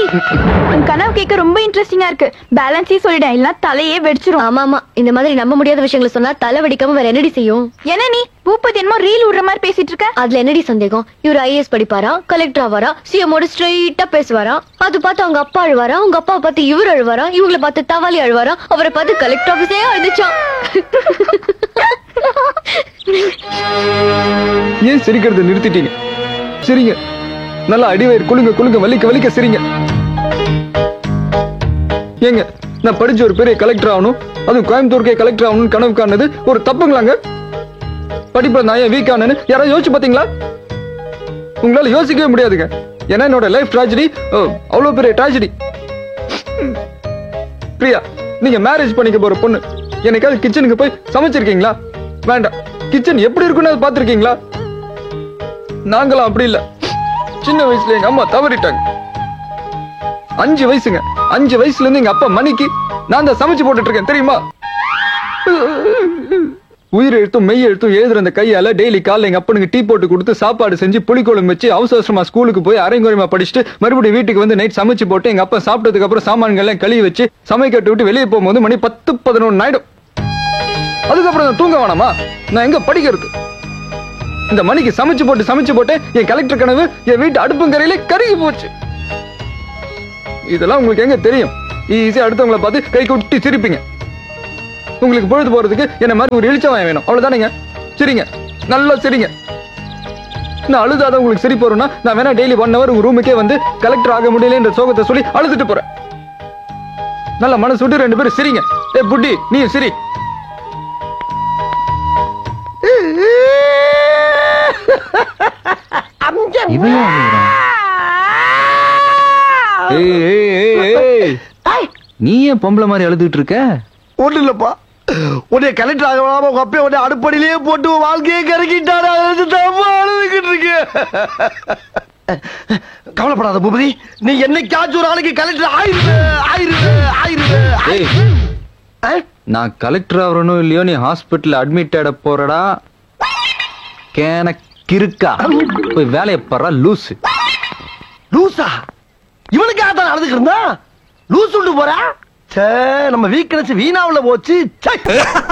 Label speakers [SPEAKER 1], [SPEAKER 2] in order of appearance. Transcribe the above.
[SPEAKER 1] உன் கனவு கேட்க ரொம்ப இன்ட்ரெஸ்டிங்கா இருக்கு பேலன்ஸே சொல்லிட்டேன் இல்ல தலையே வெடிச்சிரும்
[SPEAKER 2] ஆமா ஆமா இந்த மாதிரி நம்ப முடியாத விஷயங்களை சொன்னா தலை வெடிக்காம வேற என்னடி செய்யும்
[SPEAKER 1] என்ன நீ பூப்பதி என்னமோ ரீல் விடுற மாதிரி பேசிட்டு இருக்க
[SPEAKER 2] அதுல என்னடி சந்தேகம் இவர் ஐஏஎஸ் படிப்பாரா கலெக்டர் ஆவாரா சிஎமோட ஸ்ட்ரெயிட்டா பேசுவாரா அது பார்த்து அவங்க அப்பா அழுவாரா அவங்க அப்பாவை பார்த்து இவர் அழுவாரா இவங்களை பார்த்து தவாலி அழுவாரா அவரை பார்த்து கலெக்டர் ஆபீஸே அழுதுச்சான்
[SPEAKER 3] ஏன் சிரிக்கிறத நிறுத்திட்டீங்க சிரிங்க நல்லா அடிவயிறு குலுங்க குலுங்க வலிக்க வலிக்க சிரிங்க ஏங்க நான் படிச்ச ஒரு பெரிய கலெக்டர் ஆகணும் அதுவும் கோயம்புத்தூருக்கே கலெக்டர் ஆகணும்னு கனவு காணுது ஒரு தப்புங்களாங்க படிப்புல நான் ஏன் வீக் ஆனேன்னு யாராவது யோசிச்சு பாத்தீங்களா உங்களால யோசிக்கவே முடியாதுங்க ஏன்னா என்னோட லைஃப் ட்ராஜடி அவ்வளவு பெரிய ட்ராஜடி பிரியா நீங்க மேரேஜ் பண்ணிக்க போற பொண்ணு என்னைக்காவது கிச்சனுக்கு போய் சமைச்சிருக்கீங்களா வேண்டாம் கிச்சன் எப்படி இருக்குன்னு அது பார்த்திருக்கீங்களா நாங்களாம் அப்படி இல்ல சின்ன வயசுல எங்க அம்மா தவறிட்டாங்க அஞ்சு வயசுங்க அஞ்சு வயசுல இருந்து எங்க அப்பா மணிக்கு நான் தான் சமைச்சு போட்டுட்டு இருக்கேன் தெரியுமா உயிர் எழுத்தும் மெய் எழுத்தும் எழுதுற அந்த கையால டெய்லி காலைல எங்க அப்பனுக்கு டீ போட்டு கொடுத்து சாப்பாடு செஞ்சு புளிக்குழம்பு வச்சு அவசர அவசரமா ஸ்கூலுக்கு போய் அரைங்குறைமா படிச்சுட்டு மறுபடியும் வீட்டுக்கு வந்து நைட் சமைச்சு போட்டு எங்க அப்பா சாப்பிட்டதுக்கு அப்புறம் சாமான்கள் எல்லாம் கழுவி வச்சு சமைக்கட்டு விட்டு வெளியே போகும்போது மணி பத்து பதினொன்னு ஆயிடும் அதுக்கப்புறம் நான் தூங்க வேணாமா நான் எங்க படிக்கிறது இந்த மணிக்கு சமைச்சு போட்டு சமைச்சு போட்டு என் கலெக்டர் கனவு என் வீட்டு அடுப்புங்கரையிலே கருகி போச்சு இதெல்லாம் உங்களுக்கு எங்க தெரியும் ஈஸியா அடுத்தவங்களை பார்த்து கை கொட்டி சிரிப்பீங்க உங்களுக்கு பொழுது போறதுக்கு என்ன மாதிரி ஒரு இழிச்சவன் வேணும் அவ்வளவுதானேங்க சிரிங்க நல்லா சிரிங்க நான் அழுதாத உங்களுக்கு சிரிப்பு வரும்னா நான் வேணா டெய்லி ஒன் ஹவர் உங்க ரூமுக்கே வந்து கலெக்டர் ஆக முடியலன்ற சோகத்தை சொல்லி அழுதுட்டு போறேன் நல்ல மனசு விட்டு ரெண்டு பேரும் சிரிங்க ஏ புட்டி நீ சிரி
[SPEAKER 4] இவன் ஏன் அழுகுறான்? ஏய், ஏய், ஏய், ஏய். நீ ஏன் பொம்பளை மாதிரி அழுதுகிட்டு இருக்க
[SPEAKER 5] ஒண்ணு இல்லப்பா உன்னை கலெக்டர் ஆக வேணாம உங்க அப்பா உன்னை அடுப்படியிலேயே போட்டு உன் வாழ்க்கையை கறக்கிட்டாரு அழுதுகிட்டு இருக்கு கவலைப்படாத பூபதி நீ என்னைக்காச்சும் ஒரு ஆளுக்கு கலெக்டர் ஆயிருது ஆயிருது ஆயிருது
[SPEAKER 4] ஏய்
[SPEAKER 5] ஆ?
[SPEAKER 4] நான் கலெக்டர் ஆகணும் இல்லையோ நீ ஹாஸ்பிட்டல் அட்மிட் ஆட போறடா கேன கிறுக்கா போய் வேலையை பாரு லூசு
[SPEAKER 5] லூசா இவனுக்காக தான் அழுதுக்கு இருந்தா லூஸ் விட்டு போறா சே நம்ம வீக்னஸ் வீணாவுல போச்சு ச்சே.